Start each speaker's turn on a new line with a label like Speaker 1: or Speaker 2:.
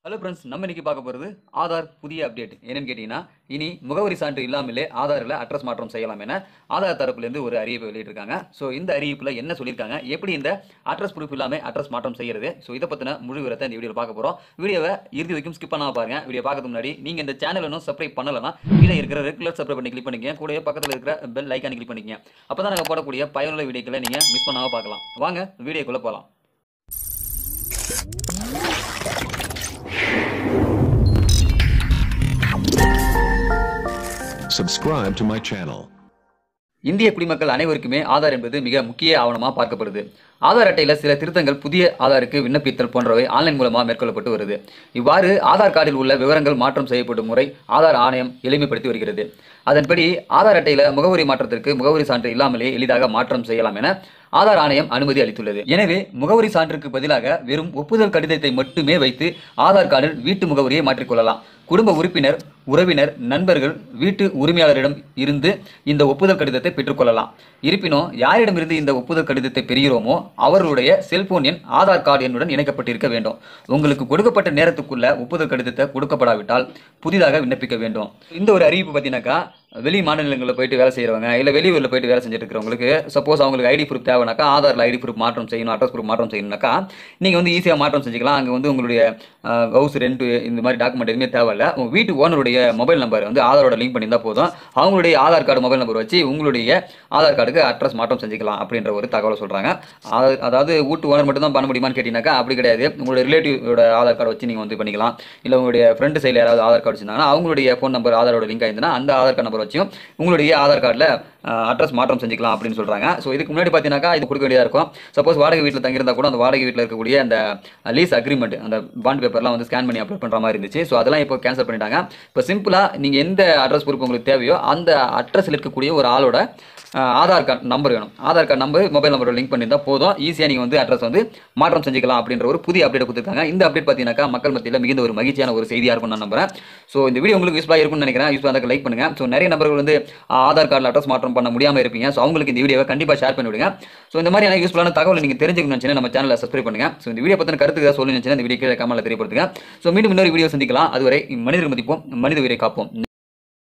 Speaker 1: Hello friends நம்ம இன்னைக்கு பார்க்க போகிறது ஆதார் புதிய அப்டேட் என்னன்னு கேட்டிங்கன்னா இனி முகவரி சான்று இல்லாமலே ஆதாரில் அட்ரஸ் மாற்றம் செய்யலாம் என ஆதார் தரப்புலேருந்து ஒரு அறிவிப்பை வெளியிட்டிருக்காங்க ஸோ இந்த அறிவிப்பில் என்ன சொல்லியிருக்காங்க எப்படி இந்த அட்ரஸ் ப்ரூஃப் இல்லாமல் அட்ரஸ் மாற்றம் செய்யறது ஸோ இதை பற்றின முழு விவரத்தை இந்த வீடியோவில் பார்க்க போகிறோம் வீடியோவை இறுதி வரைக்கும் ஸ்கிப் பண்ணாம பாருங்க வீடியோ பார்க்கறதுக்கு முன்னாடி நீங்கள் இந்த சேனல் இன்னும் சப்ஸ்கிரைப் பண்ணலன்னா கீழே இருக்கிற ரெகுலர் சப்ஸ்கிரைப் பண்ணி கிளிக் பண்ணிக்கங்க கூடவே பக்கத்தில் இருக்கிற பெல் ஐக்கான் கிளிக் பண்ணிக்கங்க அப்போ தான் நாங்கள் போடக்கூடிய பயனுள்ள வீடியோக்களை நீங்கள் மிஸ் பண்ணாமல் பார்க்கலாம் வாங்க வீடியோக்குள்ளே போகலாம்
Speaker 2: Subscribe to my channel.
Speaker 1: இந்திய குடிமக்கள் அனைவருக்குமே ஆதார் என்பது மிக முக்கிய ஆவணமாக பார்க்கப்படுது ஆதார் அட்டையில் சில திருத்தங்கள் புதிய ஆதாருக்கு விண்ணப்பித்தல் போன்றவை ஆன்லைன் மூலமாக மேற்கொள்ளப்பட்டு வருது இவ்வாறு ஆதார் கார்டில் உள்ள விவரங்கள் மாற்றம் செய்யப்படும் முறை ஆதார் ஆணையம் எளிமைப்படுத்தி வருகிறது அதன்படி ஆதார் அட்டையில் முகவரி மாற்றத்திற்கு முகவரி சான்று இல்லாமலே எளிதாக மாற்றம் செய்யலாம் என ஆதார் ஆணையம் அனுமதி அளித்துள்ளது எனவே முகவரி சான்றுக்கு பதிலாக வெறும் ஒப்புதல் கடிதத்தை மட்டுமே வைத்து ஆதார் கார்டில் வீட்டு முகவரியை மாற்றிக்கொள்ளலாம் குடும்ப உறுப்பினர் உறவினர் நண்பர்கள் வீட்டு உரிமையாளரிடம் இருந்து இந்த ஒப்புதல் கடிதத்தை பெற்றுக்கொள்ளலாம் இருப்பினும் யாரிடமிருந்து இந்த ஒப்புதல் கடிதத்தை பெறுகிறோமோ அவர்களுடைய செல்போன் எண் ஆதார் கார்டு எண்ணுடன் இணைக்கப்பட்டிருக்க வேண்டும் உங்களுக்கு கொடுக்கப்பட்ட நேரத்துக்குள்ள ஒப்புதல் கடிதத்தை கொடுக்கப்படாவிட்டால் புதிதாக விண்ணப்பிக்க வேண்டும் இந்த ஒரு அறிவிப்பு பார்த்தீங்கன்னாக்கா வெளி மாநிலங்களில் போயிட்டு வேலை செய்கிறவங்க இல்லை வெளியூரில் போயிட்டு வேலை செஞ்சுட்டு இருக்கிறவங்களுக்கு சப்போஸ் அவங்களுக்கு ஐடி ப்ரூஃப் தேவைனாக்கா ஆதாரில் ஐடி ப்ரூஃப் மாற்றம் செய்யணும் அட்ரஸ் ப்ரூஃப் மாற்றம் செய்யணும்னாக்கா நீங்கள் வந்து ஈஸியாக மாற்றம் செஞ்சுக்கலாம் அங்கே வந்து உங்களுடைய ஹவுஸ் ரெண்ட் இந்த மாதிரி டாக்குமெண்ட் எதுவுமே தேவையில்ல உங்கள் வீட்டு ஓனருடைய மொபைல் நம்பர் வந்து ஆதாரோட லிங்க் பண்ணியிருந்தால் போதும் அவங்களுடைய ஆதார் கார்டு மொபைல் நம்பர் வச்சு உங்களுடைய ஆதார் கார்டுக்கு அட்ரஸ் மாற்றம் செஞ்சுக்கலாம் அப்படின்ற ஒரு தகவலை சொல்கிறாங்க அதாவது வீட்டு ஓனர் மட்டும் தான் பண்ண முடியுமான்னு கேட்டிங்கனாக்கா அப்படி கிடையாது உங்களுடைய ரிலேட்டிவோட ஆதார் கார்டு வச்சு நீங்கள் வந்து பண்ணிக்கலாம் இல்லை உங்களுடைய ஃப்ரெண்டு சைடில் யாராவது ஆதார் கார்டு வச்சிருந்தாங்கன்னா அவங்களுடைய ஃபோன் நம்பர் ஆதாரோட லிங்க் ஆயிருந்தனா அந்த ஆதார் கார்டு நம்பர் வச்சும் உங்களுடைய ஆதார் கார்டில் அட்ரஸ் மாற்றம் செஞ்சுக்கலாம் அப்படின்னு சொல்கிறாங்க ஸோ இதுக்கு முன்னாடி பார்த்தீங்கன்னாக்கா இது கொடுக்க வேண்டியதாக இருக்கும் சப்போஸ் வாடகை வீட்டில் தங்கியிருந்தா கூட அந்த வாடகை வீட்டில் இருக்கக்கூடிய அந்த லீஸ் அக்ரிமெண்ட் அந்த பாண்ட் பேப்பர்லாம் வந்து ஸ்கேன் பண்ணி அப்லோட் பண்ணுற மாதிரி இருந்துச்சு ஸோ அதெல்லாம் இப்போ கேன்சல் பண்ணிட்டாங்க இப்போ சிம்பிளாக நீங்கள் எந்த அட்ரஸ் ப்ரூஃப் உங்களுக்கு தேவையோ அந்த அட்ரஸில் இருக்கக்கூடிய ஒரு ஆளோட அஹ், ஆதார் கார்டு நம்பர் வேணும் ஆதார் கார்டு நம்பர் மொபைல் நம்பரோட லிங்க் பண்ணியிருந்தால் போதும் ஈஸியாக நீங்கள் வந்து அட்ரஸ் வந்து மாற்றம் செஞ்சுக்கலாம் அப்படின்ற ஒரு புதிய அப்டேட் கொடுத்துருக்காங்க இந்த அப்டேட் பார்த்தீங்கன்னாக்கா மக்கள் மத்தியில் மிகுந்த ஒரு மகிழ்ச்சியான ஒரு செய்தியாக இருக்கும் நான் நம்புறேன் ஸோ இந்த வீடியோ உங்களுக்கு யூஸ்ஃபுல்லாக இருக்கும்னு நினைக்கிறேன் யூஸ்ஃபுல்லாக இருந்தால் லைக் பண்ணுங்க ஸோ நிறைய நபர்கள் வந்து ஆஹ், ஆதார் கார்டில் அட்ரஸ் மாற்றம் பண்ண முடியாமல் இருப்பீங்க ஸோ அவங்களுக்கு இந்த வீடியோவை கண்டிப்பாக ஷேர் பண்ணி விடுங்க ஸோ இந்த மாதிரியான யூஸ்ஃபுல்லான தகவலை நீங்கள் தெரிஞ்சுக்கணும்னு நினச்சினா நம்ம சேனலை சப்ஸ்கிரைப் பண்ணுங்க ஸோ இந்த வீடியோ பற்றின கருத்து ஏதாவது சொல்லி நினச்சினா இந்த வீடியோ கீழே கமெண்ட்ல தெரியப்படுத்துங்க ஸோ மீண்டும் இன்னொரு வீடியோ சந்திக்கலாம் அதுவரை மனிதர் மதிப்போம் மனித உயிரை காப்போம்